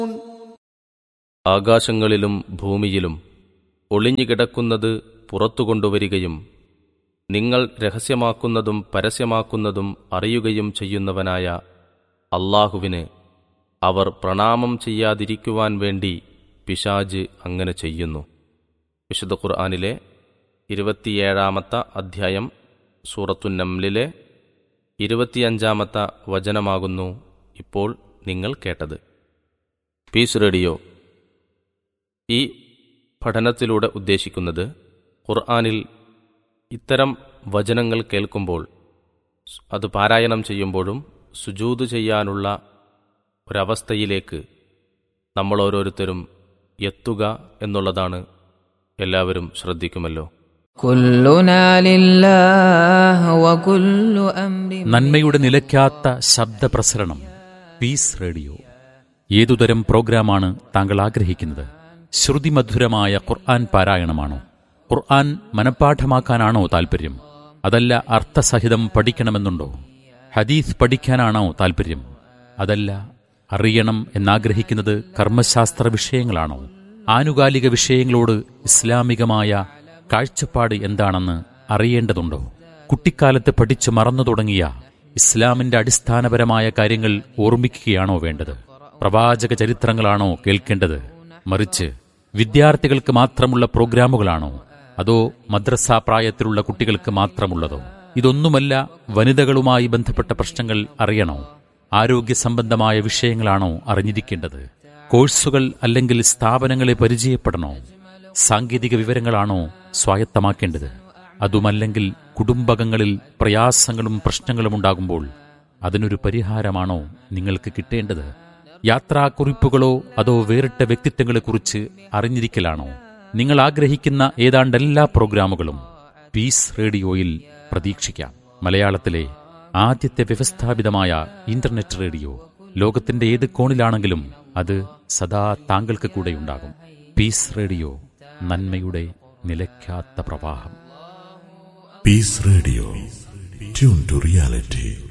ആകാശങ്ങളിലും ഭൂമിയിലും ഒളിഞ്ഞുകിടക്കുന്നത് പുറത്തു കൊണ്ടുവരികയും നിങ്ങൾ രഹസ്യമാക്കുന്നതും പരസ്യമാക്കുന്നതും അറിയുകയും ചെയ്യുന്നവനായ അള്ളാഹുവിന് അവർ പ്രണാമം ചെയ്യാതിരിക്കുവാൻ വേണ്ടി പിശാജ് അങ്ങനെ ചെയ്യുന്നു വിശുദ്ധ ഖുർആാനിലെ ഇരുപത്തിയേഴാമത്തെ അധ്യായം സൂറത്തുന്നംലിലെ ഇരുപത്തിയഞ്ചാമത്തെ വചനമാകുന്നു ഇപ്പോൾ നിങ്ങൾ കേട്ടത് പീസ് റേഡിയോ ഈ പഠനത്തിലൂടെ ഉദ്ദേശിക്കുന്നത് ഖുർആാനിൽ ഇത്തരം വചനങ്ങൾ കേൾക്കുമ്പോൾ അത് പാരായണം ചെയ്യുമ്പോഴും സുജൂത് ചെയ്യാനുള്ള ഒരവസ്ഥയിലേക്ക് നമ്മൾ ഓരോരുത്തരും എത്തുക എന്നുള്ളതാണ് എല്ലാവരും ശ്രദ്ധിക്കുമല്ലോ كلنا لله وكل أمر നന്മയുടെ നിലയ്ക്കാത്ത ശബ്ദപ്രസരണം പീസ് റേഡിയോ ഏതുതരം പ്രോഗ്രാമാണ് താങ്കൾ ആഗ്രഹിക്കുന്നത് ശ്രുതിമധുരമായ ഖുർആൻ പാരായണമാണോ ഖുർആൻ മനഃപ്പാഠമാക്കാനാണോ താൽപ്പര്യം അതല്ല അർത്ഥസഹിതം പഠിക്കണമെന്നുണ്ടോ ഹദീസ് പഠിക്കാനാണോ താൽപ്പര്യം അതല്ല അറിയണം എന്നാഗ്രഹിക്കുന്നത് കർമ്മശാസ്ത്ര വിഷയങ്ങളാണോ ആനുകാലിക വിഷയങ്ങളോട് ഇസ്ലാമികമായ കാഴ്ചപ്പാട് എന്താണെന്ന് അറിയേണ്ടതുണ്ടോ കുട്ടിക്കാലത്ത് പഠിച്ചു മറന്നു തുടങ്ങിയ ഇസ്ലാമിന്റെ അടിസ്ഥാനപരമായ കാര്യങ്ങൾ ഓർമ്മിക്കുകയാണോ വേണ്ടത് പ്രവാചക ചരിത്രങ്ങളാണോ കേൾക്കേണ്ടത് മറിച്ച് വിദ്യാർത്ഥികൾക്ക് മാത്രമുള്ള പ്രോഗ്രാമുകളാണോ അതോ മദ്രസ പ്രായത്തിലുള്ള കുട്ടികൾക്ക് മാത്രമുള്ളതോ ഇതൊന്നുമല്ല വനിതകളുമായി ബന്ധപ്പെട്ട പ്രശ്നങ്ങൾ അറിയണോ ആരോഗ്യ സംബന്ധമായ വിഷയങ്ങളാണോ അറിഞ്ഞിരിക്കേണ്ടത് കോഴ്സുകൾ അല്ലെങ്കിൽ സ്ഥാപനങ്ങളെ പരിചയപ്പെടണോ സാങ്കേതിക വിവരങ്ങളാണോ സ്വായത്തമാക്കേണ്ടത് അതുമല്ലെങ്കിൽ കുടുംബകങ്ങളിൽ പ്രയാസങ്ങളും പ്രശ്നങ്ങളും ഉണ്ടാകുമ്പോൾ അതിനൊരു പരിഹാരമാണോ നിങ്ങൾക്ക് കിട്ടേണ്ടത് യാത്രാക്കുറിപ്പുകളോ അതോ വേറിട്ട വ്യക്തിത്വങ്ങളെക്കുറിച്ച് അറിഞ്ഞിരിക്കലാണോ നിങ്ങൾ ആഗ്രഹിക്കുന്ന ഏതാണ്ട് എല്ലാ പ്രോഗ്രാമുകളും പീസ് റേഡിയോയിൽ പ്രതീക്ഷിക്കാം മലയാളത്തിലെ ആദ്യത്തെ വ്യവസ്ഥാപിതമായ ഇന്റർനെറ്റ് റേഡിയോ ലോകത്തിന്റെ ഏത് കോണിലാണെങ്കിലും അത് സദാ താങ്കൾക്ക് കൂടെയുണ്ടാകും പീസ് റേഡിയോ നന്മയുടെ നിലയ്ക്കാത്ത പ്രവാഹം Peace Radio. Tune to reality.